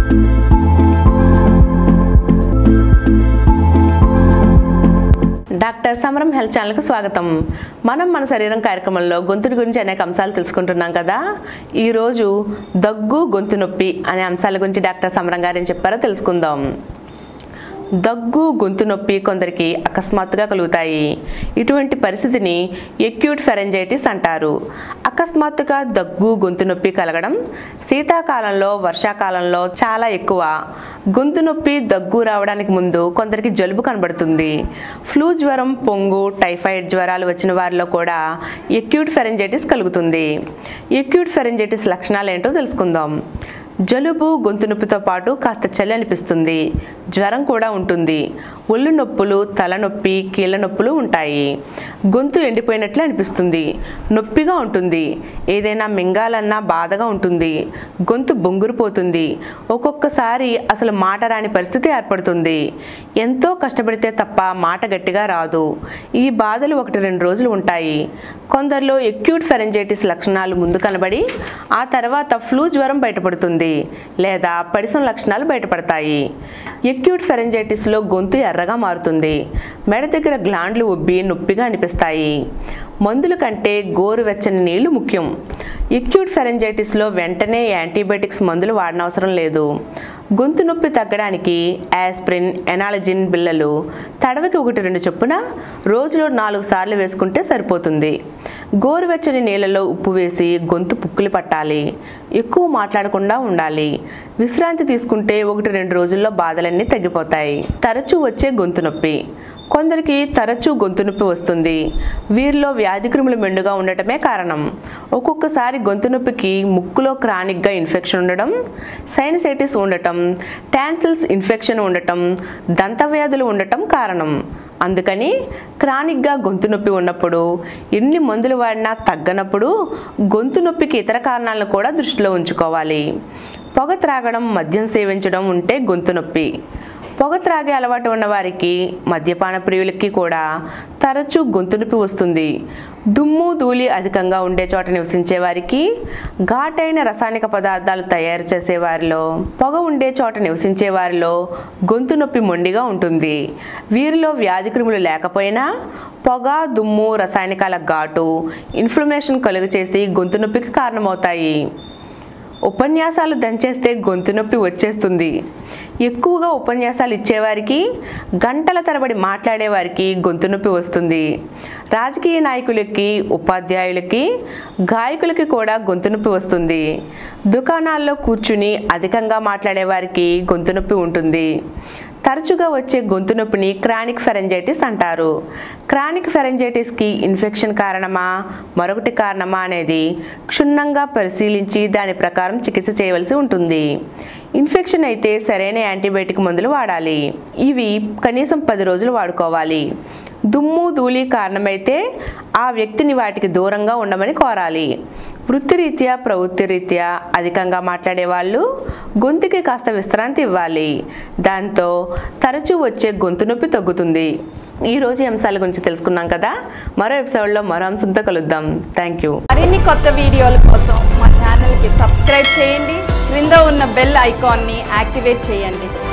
doctor సమరం health ఛానల్కి స్వాగతం మనం మన శరీరం కార్యక్రమంలో గొంతుడి గురించి అనేక అంశాలు తెలుసుకుంటున్నాం కదా ఈరోజు దగ్గు గొంతు నొప్పి అనే అంశాల గురించి డాక్టర్ సమరం గారు ఏం చెప్పారో తెలుసుకుందాం దగ్గు గొంతు నొప్పి కొందరికి అకస్మాత్తుగా కలుగుతాయి ఇటువంటి పరిస్థితిని ఎక్యూట్ ఫెరెంజైటిస్ అంటారు అకస్మాత్తుగా దగ్గు గొంతు నొప్పి కలగడం శీతాకాలంలో వర్షాకాలంలో చాలా ఎక్కువ గొంతు నొప్పి దగ్గు రావడానికి ముందు కొందరికి జలుబు కనబడుతుంది ఫ్లూ జ్వరం పొంగు టైఫాయిడ్ జ్వరాలు వచ్చిన వారిలో కూడా ఎక్యూట్ ఫెరెంజైటిస్ కలుగుతుంది ఎక్యూట్ ఫెరెంజైటిస్ లక్షణాలు ఏంటో తెలుసుకుందాం జలుబు గొంతు నొప్పితో పాటు కాస్త చలి అనిపిస్తుంది జ్వరం కూడా ఉంటుంది ఒళ్ళు నొప్పులు తలనొప్పి కీళ్ళ నొప్పులు ఉంటాయి గొంతు ఎండిపోయినట్లు అనిపిస్తుంది నొప్పిగా ఉంటుంది ఏదైనా మింగాలన్నా బాధగా ఉంటుంది గొంతు బొంగురుపోతుంది ఒక్కొక్కసారి అసలు మాట రాని పరిస్థితి ఏర్పడుతుంది ఎంతో కష్టపడితే తప్ప మాట గట్టిగా రాదు ఈ బాధలు ఒకటి రెండు రోజులు ఉంటాయి కొందరిలో ఎక్యూట్ ఫెరెంజైటిస్ లక్షణాలు ముందు కనబడి ఆ తర్వాత ఫ్లూ జ్వరం బయటపడుతుంది లేదా పడిసం లక్షణాలు బయటపడతాయి ఎక్యూట్ ఫెరెంజైటిస్లో గొంతు ఎర్రగా మారుతుంది మెడ దగ్గర గ్లాండ్లు ఉబ్బి నొప్పిగా అనిపిస్తాయి మందుల కంటే గోరువెచ్చని నీళ్లు ముఖ్యం ఎక్యూట్ ఫెరెంజైటిస్లో వెంటనే యాంటీబయాటిక్స్ మందులు వాడనవసరం లేదు గొంతు నొప్పి తగ్గడానికి యాస్ప్రిన్ ఎనాలజిన్ బిళ్ళలు తడవకి ఒకటి రెండు చొప్పున రోజులో నాలుగు సార్లు వేసుకుంటే సరిపోతుంది గోరువెచ్చని నీళ్ళలో ఉప్పు వేసి గొంతు పుక్కులు పట్టాలి ఎక్కువ మాట్లాడకుండా ఉండాలి విశ్రాంతి తీసుకుంటే ఒకటి రెండు రోజుల్లో బాధలన్నీ తగ్గిపోతాయి తరచూ వచ్చే గొంతు నొప్పి కొందరికి తరచూ గొంతు నొప్పి వస్తుంది వీరిలో వ్యాధి క్రిములు మెండుగా ఉండటమే కారణం ఒక్కొక్కసారి గొంతు నొప్పికి ముక్కులో క్రానిక్గా ఇన్ఫెక్షన్ ఉండడం సైనసైటిస్ ఉండటం టాన్సిల్స్ ఇన్ఫెక్షన్ ఉండటం దంతవ్యాధులు ఉండటం కారణం అందుకని క్రానిక్గా గొంతు నొప్పి ఉన్నప్పుడు ఎన్ని మందులు వాడినా తగ్గనప్పుడు గొంతు నొప్పికి ఇతర కారణాలను కూడా దృష్టిలో ఉంచుకోవాలి పొగ త్రాగడం మద్యం సేవించడం ఉంటే గొంతు నొప్పి పొగ త్రాగే అలవాటు ఉన్న వారికి మద్యపాన ప్రియులకి కూడా తరచూ గొంతు నొప్పి వస్తుంది దుమ్ము ధూళి అధికంగా ఉండే చోట నివసించే వారికి ఘాటైన రసాయనిక పదార్థాలు తయారు చేసే వారిలో పొగ ఉండే చోట నివసించే వారిలో గొంతు నొప్పి మొండిగా ఉంటుంది వీరిలో వ్యాధి క్రిములు లేకపోయినా పొగ దుమ్ము రసాయనికాల ఘాటు ఇన్ఫ్లమేషన్ కలుగ చేసి గొంతు నొప్పికి కారణమవుతాయి ఉపన్యాసాలు దంచేస్తే గొంతు నొప్పి వచ్చేస్తుంది ఎక్కువగా ఉపన్యాసాలు ఇచ్చేవారికి గంటల తరబడి మాట్లాడేవారికి గొంతు నొప్పి వస్తుంది రాజకీయ నాయకులకి ఉపాధ్యాయులకి గాయకులకి కూడా గొంతు నొప్పి వస్తుంది దుకాణాల్లో కూర్చుని అధికంగా మాట్లాడేవారికి గొంతు నొప్పి ఉంటుంది తరచుగా వచ్చే గొంతు నొప్పిని క్రానిక్ ఫెరెంజైటిస్ అంటారు క్రానిక్ ఫెరెంజైటిస్కి ఇన్ఫెక్షన్ కారణమా మరొకటి కారణమా అనేది క్షుణ్ణంగా పరిశీలించి దాని ప్రకారం చికిత్స చేయవలసి ఉంటుంది ఇన్ఫెక్షన్ అయితే సరైన యాంటీబయాటిక్ మందులు వాడాలి ఇవి కనీసం పది రోజులు వాడుకోవాలి దుమ్ము ధూళి కారణమైతే ఆ వ్యక్తిని వాటికి దూరంగా ఉండమని కోరాలి వృత్తిరీత్యా ప్రవృత్తి రీత్యా అధికంగా మాట్లాడే వాళ్ళు గొంతుకి కాస్త విశ్రాంతి ఇవ్వాలి దాంతో తరచూ వచ్చే గొంతు నొప్పి తగ్గుతుంది ఈ రోజు ఈ అంశాల గురించి తెలుసుకున్నాం కదా మరో ఎపిసోడ్లో మరో అంశంతో కలుద్దాం థ్యాంక్ యూ మరిన్ని కొత్త వీడియోల కోసం మా ఛానల్కి సబ్స్క్రైబ్ చేయండి క్రింద ఉన్న బెల్ ఐకాన్ని యాక్టివేట్ చేయండి